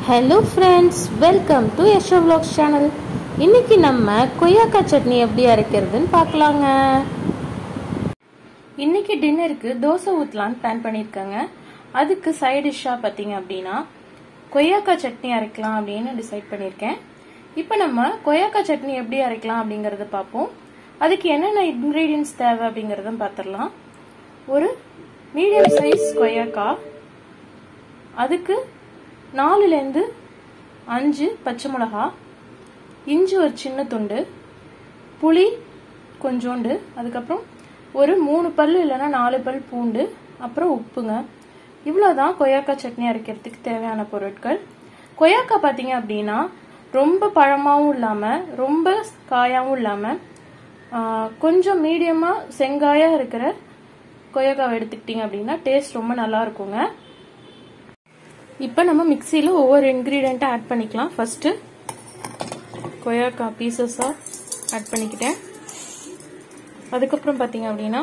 hello friends welcome to Yasho vlogs channel இன்னைக்கு நம்ம கொய்யாக்காய் சட்னி எப்படி அரைக்கிறதுன்னு பார்க்கலாங்க இன்னைக்கு டின்னருக்கு தோசை ஊற்றலான்னு பிளான் பண்ணியிருக்கேங்க அதுக்கு சைட் டிஷ்ஷாக பார்த்தீங்க அப்படின்னா கொய்யாக்காய் சட்னி அரைக்கலாம் அப்படின்னு டிசைட் பண்ணியிருக்கேன் இப்போ நம்ம கொய்யாக்காய் சட்னி எப்படி அரைக்கலாம் அப்படிங்கறத பார்ப்போம் அதுக்கு என்னென்ன இன்க்ரீடியன்ஸ் தேவை அப்படிங்கறத பார்த்துடலாம் ஒரு மீடியம் சைஸ் கொய்யாக்காய் அதுக்கு நாலுலேருந்து அஞ்சு பச்சை மிளகா இஞ்சி ஒரு சின்ன துண்டு புளி கொஞ்சோண்டு அதுக்கப்புறம் ஒரு மூணு பல் இல்லைன்னா நாலு பல் பூண்டு அப்புறம் உப்புங்க இவ்வளோதான் கொய்யாக்காய் சட்னி அரைக்கிறதுக்கு தேவையான பொருட்கள் கொய்யாக்காய் பார்த்தீங்க அப்படின்னா ரொம்ப பழமாவும் இல்லாமல் ரொம்ப காயாவும் இல்லாமல் கொஞ்சம் மீடியமாக செங்காயாக இருக்கிற கொய்யாக்காவை எடுத்துக்கிட்டிங்க அப்படின்னா டேஸ்ட் ரொம்ப நல்லா இருக்குங்க இப்போ நம்ம மிக்சியில் ஒவ்வொரு இன்க்ரீடியண்ட்டாக ஆட் பண்ணிக்கலாம் ஃபஸ்ட்டு கொய்யாக்காய் பீசஸாக ஆட் பண்ணிக்கிட்டேன் அதுக்கப்புறம் பார்த்தீங்க அப்படின்னா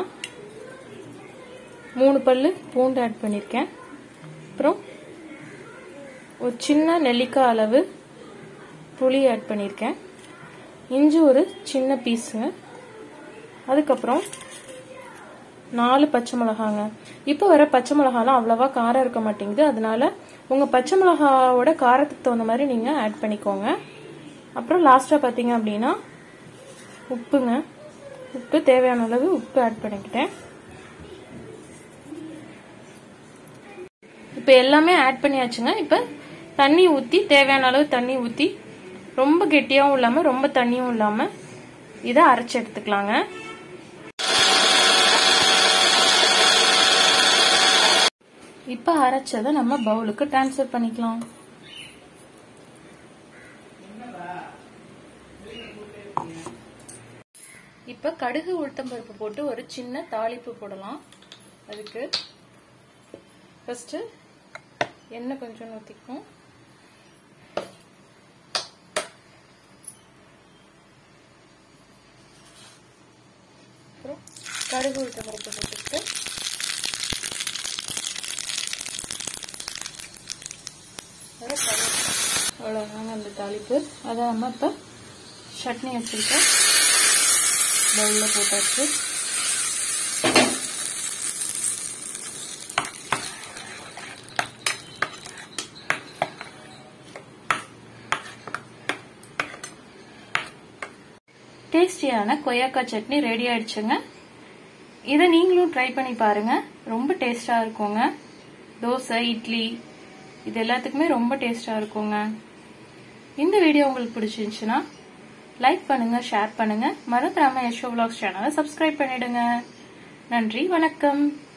மூணு பல் பூண்டு ஆட் பண்ணியிருக்கேன் அப்புறம் ஒரு சின்ன நெல்லிக்காய் அளவு புளி ஆட் பண்ணியிருக்கேன் இஞ்சி ஒரு சின்ன பீஸுங்க அதுக்கப்புறம் நாலு பச்சை மிளகாங்க இப்போ வர பச்சை மிளகாலாம் அவ்வளோவா காரம் இருக்க மாட்டேங்குது அதனால உங்கள் பச்சை மிளகாவோட காரத்துக்கு தகுந்த மாதிரி நீங்கள் ஆட் பண்ணிக்கோங்க அப்புறம் லாஸ்ட்டாக பார்த்தீங்க அப்படின்னா உப்புங்க உப்பு தேவையான அளவு உப்பு ஆட் பண்ணிக்கிட்டேன் இப்போ எல்லாமே ஆட் பண்ணியாச்சுங்க இப்போ தண்ணி ஊற்றி தேவையான அளவு தண்ணி ஊற்றி ரொம்ப கெட்டியாகவும் இல்லாமல் ரொம்ப தண்ணியும் இல்லாமல் இதை அரைச்சி எடுத்துக்கலாங்க இப்போ அரைச்சதை நம்ம பவுலுக்கு டிரான்ஸ்ஃபர் பண்ணிக்கலாம் இப்போ கடுகு உளுத்தம் பருப்பு போட்டு ஒரு சின்ன தாளிப்பு போடலாம் அதுக்கு ஃபர்ஸ்ட் எண்ணெய் கொஞ்சம் ஊற்றிக்கும் அப்புறம் கடுகு உளுத்தம் பருப்பு போட்டுட்டு அவ்வளோதாங்க அந்த தாளிப்பு அதை நம்ம இப்போ சட்னி வச்சுருக்கோம் பவுலில் போட்டாச்சு டேஸ்டியான கொய்யாக்காய் சட்னி ரெடி ஆயிடுச்சுங்க இதை நீங்களும் ட்ரை பண்ணி பாருங்க ரொம்ப டேஸ்டாக இருக்குங்க தோசை இட்லி இது எல்லாத்துக்குமே ரொம்ப டேஸ்டாக இருக்குங்க இந்த வீடியோ உங்களுக்கு பிடிச்சிருந்துச்சுன்னா லைக் பண்ணுங்க ஷேர் பண்ணுங்க மறந்துடாம யஷோ விலாக்ஸ் சேனலை சப்ஸ்கிரைப் பண்ணிடுங்க நன்றி வணக்கம்